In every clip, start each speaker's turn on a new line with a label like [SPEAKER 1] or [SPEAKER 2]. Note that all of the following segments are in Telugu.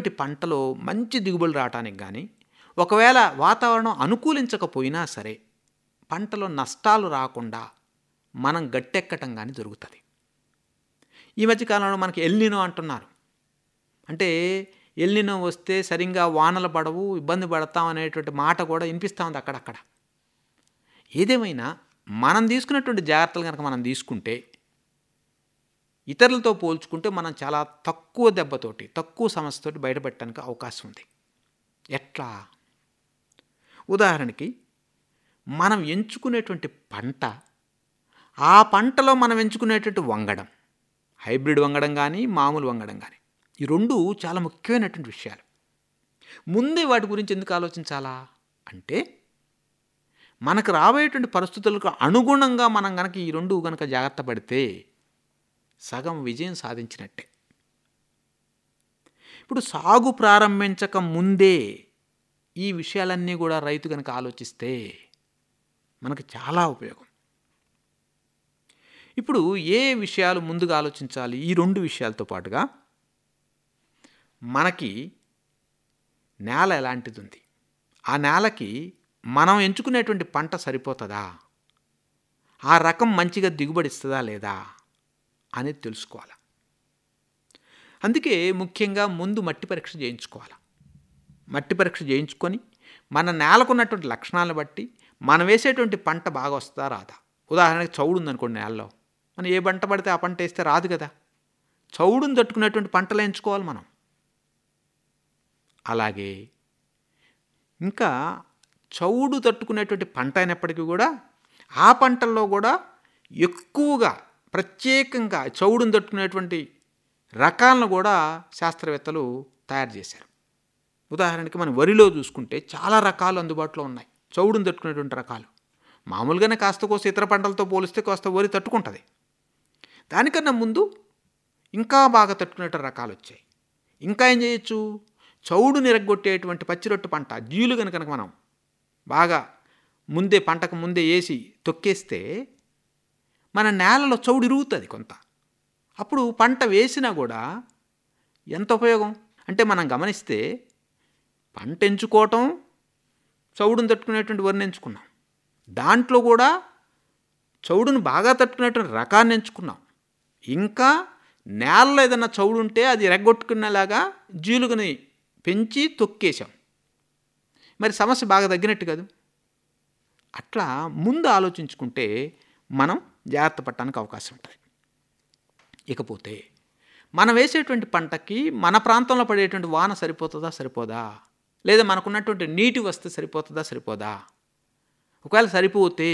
[SPEAKER 1] వేసినటువంటి పంటలో మంచి దిగుబడి రావటానికి కానీ ఒకవేళ వాతావరణం అనుకూలించకపోయినా సరే పంటలో నష్టాలు రాకుండా మనం గట్టెక్కటం కానీ జరుగుతుంది ఈ మధ్యకాలంలో మనకి ఎల్నినో అంటున్నారు అంటే ఎల్నినో వస్తే సరిగ్గా వానలు పడవు ఇబ్బంది పడతాం అనేటువంటి మాట కూడా వినిపిస్తూ ఉంది అక్కడక్కడ ఏదేమైనా మనం తీసుకున్నటువంటి జాగ్రత్తలు కనుక మనం తీసుకుంటే ఇతరులతో పోల్చుకుంటే మనం చాలా తక్కువ దెబ్బతోటి తక్కువ సమస్యతోటి బయటపెట్టడానికి అవకాశం ఉంది ఎట్లా ఉదాహరణకి మనం ఎంచుకునేటువంటి పంట ఆ పంటలో మనం ఎంచుకునేటువంటి వంగడం హైబ్రిడ్ వంగడం కానీ మామూలు వంగడం కానీ ఈ రెండు చాలా ముఖ్యమైనటువంటి విషయాలు ముందే వాటి గురించి ఎందుకు ఆలోచించాలా అంటే మనకు రాబోయేటువంటి పరిస్థితులకు అనుగుణంగా మనం కనుక ఈ రెండు కనుక జాగ్రత్త పడితే సగం విజయం సాధించినట్టే ఇప్పుడు సాగు ప్రారంభించక ముందే ఈ విషయాలన్నీ కూడా రైతు కనుక ఆలోచిస్తే మనకు చాలా ఉపయోగం ఇప్పుడు ఏ విషయాలు ముందుగా ఆలోచించాలి ఈ రెండు విషయాలతో పాటుగా మనకి నేల ఎలాంటిది ఉంది ఆ నేలకి మనం ఎంచుకునేటువంటి పంట సరిపోతుందా ఆ రకం మంచిగా దిగుబడి ఇస్తుందా లేదా అనేది తెలుసుకోవాలి అందుకే ముఖ్యంగా ముందు మట్టి పరీక్ష చేయించుకోవాలి మట్టి పరీక్ష చేయించుకొని మన నేలకున్నటువంటి లక్షణాలను బట్టి మనం వేసేటువంటి పంట బాగా వస్తుందా రాదా ఉదాహరణకి చౌడు ఉందనుకోండి నేలలో మనం ఏ పంట పడితే ఆ పంట వేస్తే రాదు కదా చౌడును తట్టుకునేటువంటి పంటలు ఎంచుకోవాలి మనం అలాగే ఇంకా చౌడు తట్టుకునేటువంటి పంట అయినప్పటికీ కూడా ఆ పంటల్లో కూడా ఎక్కువగా ప్రత్యేకంగా చౌడును తట్టుకునేటువంటి రకాలను కూడా శాస్త్రవేత్తలు తయారు చేశారు ఉదాహరణకి మనం వరిలో చూసుకుంటే చాలా రకాలు అందుబాటులో ఉన్నాయి చౌడును తట్టుకునేటువంటి రకాలు మామూలుగానే కాస్త కోస్త ఇతర పంటలతో పోలిస్తే కాస్త వరి తట్టుకుంటుంది దానికన్నా ముందు ఇంకా బాగా తట్టుకునేటువంటి రకాలు వచ్చాయి ఇంకా ఏం చేయొచ్చు చౌడు నిరగొట్టేటువంటి పచ్చిరొట్టు పంట జీలు కనుక కనుక మనం బాగా ముందే పంటకు ముందే వేసి తొక్కేస్తే మన నేలలో చౌడు ఇరుగుతుంది కొంత అప్పుడు పంట వేసినా కూడా ఎంత ఉపయోగం అంటే మనం గమనిస్తే పంట ఎంచుకోవటం చౌడును తట్టుకునేటువంటి వరిని ఎంచుకున్నాం దాంట్లో కూడా చౌడును బాగా తట్టుకునేటువంటి రకాన్ని ఎంచుకున్నాం ఇంకా నేలలో ఏదన్నా చౌడు ఉంటే అది ఎరగొట్టుకునేలాగా జీలుగుని పెంచి తొక్కేశాం మరి సమస్య బాగా తగ్గినట్టు కాదు అట్లా ముందు ఆలోచించుకుంటే మనం జాగ్రత్త పట్టడానికి అవకాశం ఉంటుంది ఇకపోతే మనం వేసేటువంటి పంటకి మన ప్రాంతంలో పడేటువంటి వాన సరిపోతుందా సరిపోదా లేదా మనకున్నటువంటి నీటి వస్తే సరిపోతుందా సరిపోదా ఒకవేళ సరిపోతే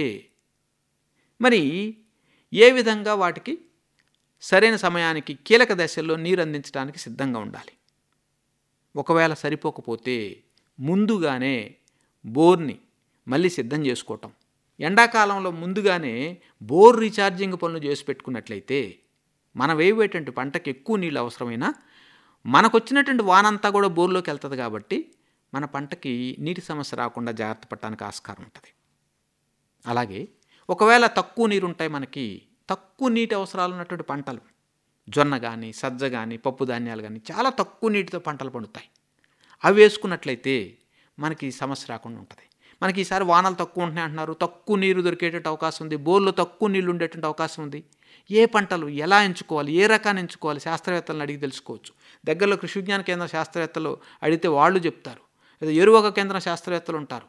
[SPEAKER 1] మరి ఏ విధంగా వాటికి సరైన సమయానికి కీలక దశల్లో నీరు అందించడానికి సిద్ధంగా ఉండాలి ఒకవేళ సరిపోకపోతే ముందుగానే బోర్ని మళ్ళీ సిద్ధం చేసుకోవటం ఎండాకాలంలో ముందుగానే బోర్ రీఛార్జింగ్ పనులు చేసి పెట్టుకున్నట్లయితే మనం వేయబోయేటువంటి పంటకి ఎక్కువ నీళ్ళు అవసరమైనా మనకు వచ్చినటువంటి వానంతా కూడా బోర్లోకి వెళ్తుంది కాబట్టి మన పంటకి నీటి సమస్య రాకుండా జాగ్రత్త పడటానికి ఆస్కారం ఉంటుంది అలాగే ఒకవేళ తక్కువ నీరు ఉంటాయి మనకి తక్కువ నీటి అవసరాలు ఉన్నటువంటి పంటలు జొన్న కానీ సజ్జ కానీ పప్పు ధాన్యాలు కానీ చాలా తక్కువ నీటితో పంటలు పండుతాయి అవి వేసుకున్నట్లయితే మనకి సమస్య రాకుండా ఉంటుంది మనకి ఈసారి వానలు తక్కువ ఉంటున్నాయి అంటున్నారు తక్కువ నీరు దొరికేటట్టు అవకాశం ఉంది బోర్లో తక్కువ నీళ్ళు ఉండేటువంటి అవకాశం ఉంది ఏ పంటలు ఎలా ఎంచుకోవాలి ఏ రకాన్ని ఎంచుకోవాలి శాస్త్రవేత్తలను అడిగి తెలుసుకోవచ్చు దగ్గరలో కృషి విజ్ఞాన కేంద్ర శాస్త్రవేత్తలు అడిగితే వాళ్ళు చెప్తారు లేదా ఎరువక కేంద్ర శాస్త్రవేత్తలు ఉంటారు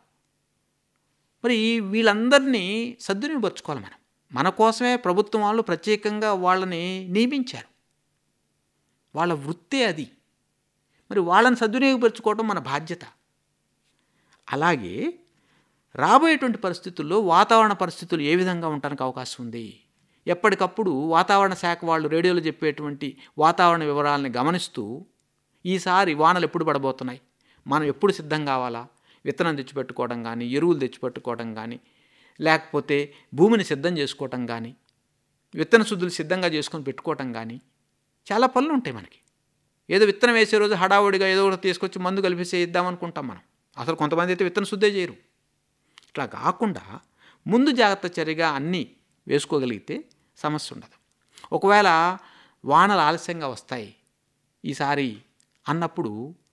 [SPEAKER 1] మరి వీళ్ళందరినీ సద్వినియోగపరచుకోవాలి మనం మన కోసమే ప్రభుత్వం వాళ్ళు ప్రత్యేకంగా వాళ్ళని నియమించారు వాళ్ళ వృత్తే అది మరి వాళ్ళని సద్వినియోగపరచుకోవడం మన బాధ్యత అలాగే రాబోయేటువంటి పరిస్థితుల్లో వాతావరణ పరిస్థితులు ఏ విధంగా ఉండడానికి అవకాశం ఉంది ఎప్పటికప్పుడు వాతావరణ శాఖ వాళ్ళు రేడియోలో చెప్పేటువంటి వాతావరణ వివరాలని గమనిస్తూ ఈసారి వానలు ఎప్పుడు పడబోతున్నాయి మనం ఎప్పుడు సిద్ధం కావాలా విత్తనం తెచ్చిపెట్టుకోవడం కానీ ఎరువులు తెచ్చిపెట్టుకోవడం కానీ లేకపోతే భూమిని సిద్ధం చేసుకోవటం కానీ విత్తన శుద్ధులు సిద్ధంగా చేసుకొని పెట్టుకోవటం కానీ చాలా పనులు ఉంటాయి మనకి ఏదో విత్తనం వేసే రోజు హడావుడిగా ఏదో ఒకటి తీసుకొచ్చి మందు కలిపేసి ఇద్దామనుకుంటాం మనం అసలు కొంతమంది అయితే విత్తన శుద్ధే చేయరు ఇట్లా కాకుండా ముందు జాగ్రత్త చర్యగా అన్నీ వేసుకోగలిగితే సమస్య ఉండదు ఒకవేళ వానలు ఆలస్యంగా వస్తాయి ఈసారి అన్నప్పుడు